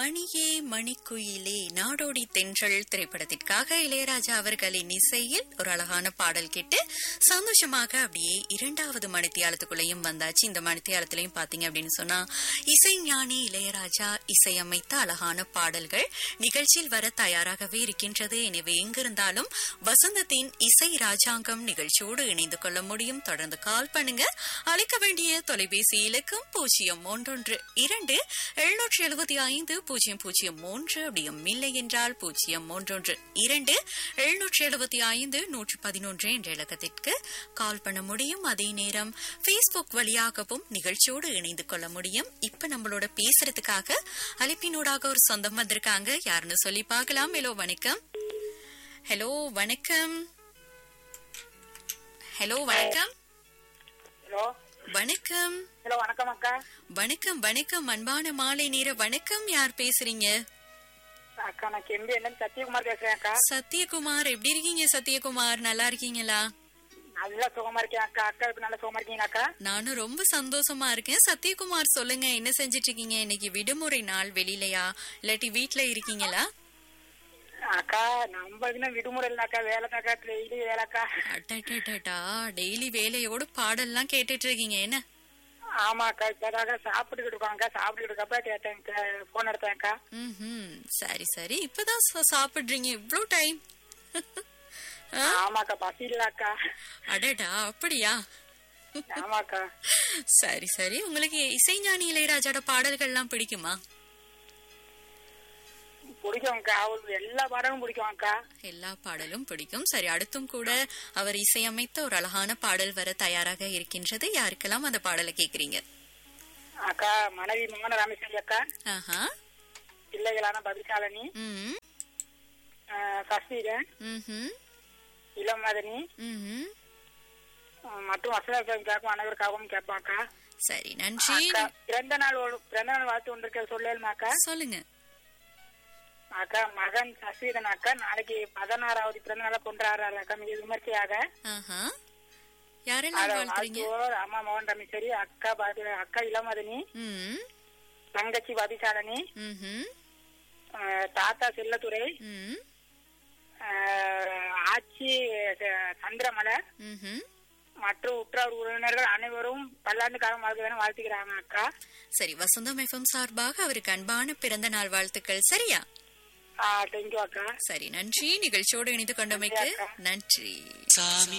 மணியே மணிக்குயிலே நாடோடி தென்றல் திரைப்படத்திற்காக இளையராஜா அவர்களின் இசையில் ஒரு அழகான பாடல் கேட்டு சந்தோஷமாக அப்படியே இரண்டாவது மணித்தியாலத்துக்குள்ளேயும் வந்தாச்சு இந்த மணித்தியாலத்திலையும் பாத்தீங்க அப்படின்னு சொன்னா இசை ஞானி இளையராஜா இசையமைத்த அழகான பாடல்கள் நிகழ்ச்சியில் வர தயாராகவே இருக்கின்றது எனவே எங்கிருந்தாலும் வசந்தத்தின் இசை ராஜாங்கம் நிகழ்ச்சியோடு இணைந்து கொள்ள முடியும் தொடர்ந்து கால் பண்ணுங்க அழைக்க வேண்டிய தொலைபேசி இலக்கம் பூஜ்ஜியம் ஒன்றொன்று இரண்டு எழுநூற்றி எழுபத்தி ஐந்து பூஜ்ஜியம் பூஜ்ஜியம் மூன்று அப்படியும் இல்லை என்றால் பூஜ்ஜியம் ஒன்றொன்று இரண்டு எழுநூற்றி எழுபத்தி ஐந்து நூற்றி பதினொன்று என்ற இலக்கத்திற்கு கால் பண்ண முடியும் அதே நேரம் பேஸ்புக் வழியாகவும் நிகழ்ச்சியோடு இணைந்து கொள்ள முடியும் இப்ப நம்மளோட பேசுறதுக்காக அழைப்பினூடாக ஒரு சொந்தம் வந்திருக்காங்க யாருன்னு சொல்லி பார்க்கலாம் ஹலோ வணக்கம் ஹலோ வணக்கம் ஹலோ வணக்கம் ஹலோ வணக்கம் ஹலோ வணக்கம் அக்கா வணக்கம் வணக்கம் அன்பான மாலை நேர வணக்கம் யார் பேசுறீங்க அக்கா நான் கெம்பி என்ன சத்யகுமார் பேசுறேன் அக்கா சத்யகுமார் எப்படி இருக்கீங்க சத்யகுமார் நல்லா இருக்கீங்களா நல்லா சுகமா இருக்கேன் அக்கா அக்கா இப்ப நல்லா சுகமா இருக்கீங்களா அக்கா நானும் ரொம்ப சந்தோஷமா இருக்கேன் சத்யகுமார் சொல்லுங்க என்ன செஞ்சிட்டு இருக்கீங்க இன்னைக்கு விடுமுறை நாள் வெளியிலயா இல்லாட்டி வீட்ல இருக்கீங்களா அக்கா நம்மளுக்குன்னா விடுமுறை இல்லக்கா வேலை தாக்கா டெய்லி வேலைக்கா அட்டா டெய்லி வேலையோட பாடல்லாம் கேட்டுட்டு இருக்கீங்க என்ன ஆமா அக்கா இப்பதாக்கா சாப்பிட்டுக்கிட்டு இருக்கோம்க்கா சாப்பிட்டுக்கிட்டு இருக்கப்ப கேட்டேன் போன் எடுத்தேன்க்கா ம் சரி சரி இப்பதான் சா- சாப்பிடுறீங்க இவ்ளோ டைம் ஆமாக்கா பசி இல்லக்கா அடடா அப்படியா ஆமாக்கா சரி சரி உங்களுக்கு இசைஞானி இளையராஜாவோட பாடல்கள்லாம் பிடிக்குமா பிடிக்கும்க்கா அவருக்கு எல்லா பாடமும் பிடிக்கும் அக்கா எல்லா பாடலும் பிடிக்கும் சரி அடுத்தும் கூட அவர் இசையமைத்த ஒரு அழகான பாடல் வர தயாராக இருக்கின்றது யாருக்கெல்லாம் அந்த பாடலை கேக்குறீங்க அக்கா மனைவி மோகன ராமேஸ்வரி அக்கா ஆஹா பிள்ளைகளான பபிசாலினி ம் சஸ்தீரன் ம்ஹும், இளம் மதனி ம்ஹும். அஹ், மற்றும் வசனம் கேட்கும் அனைவருக்காகவும் கேட்பாக்கா சரி நன்றி அக்கா பிறந்த நாள் ஒரு- பிறந்த நாள் வாழ்த்து ஒன்றிருக்க சொல்லேருமாக்கா சொல்லுங்க அக்கா மகன் சஸ்வீதன் அக்கா நாளைக்கு பதினாறாவது பிறந்த நாளை கொண்டாடுறாரு அக்கா மிக விமர்சையாக ஆஹா யாரெல்லாம் அத வாழ்த்துறீங்க வாழ்த்துவோர் அம்மா மோகன் ரமேஸ்வரி அக்கா பாதி அக்கா இளமதனி ம் தங்கச்சி பதிசாலனி ம்ஹும், அஹ், தாத்தா செல்லத்துறை ம் அஹ், ஆச்சி அஹ், சந்திரமலை ம்ஹும். மற்றும் உற்றார் உறவினர்கள் அனைவரும் பல்லாண்டு காலம் வாழ்க்கை வாழ்த்துக்கிறாங்க அக்கா சரி வசந்தம் எஃப்எம் சார்பாக அவருக்கு அன்பான பிறந்த நாள் வாழ்த்துக்கள் சரியா தேங்க்யூ அக்கா சரி நன்றி நிகழ்ச்சியோடு இணைந்து கொண்டமைக்கு நன்றி சாமி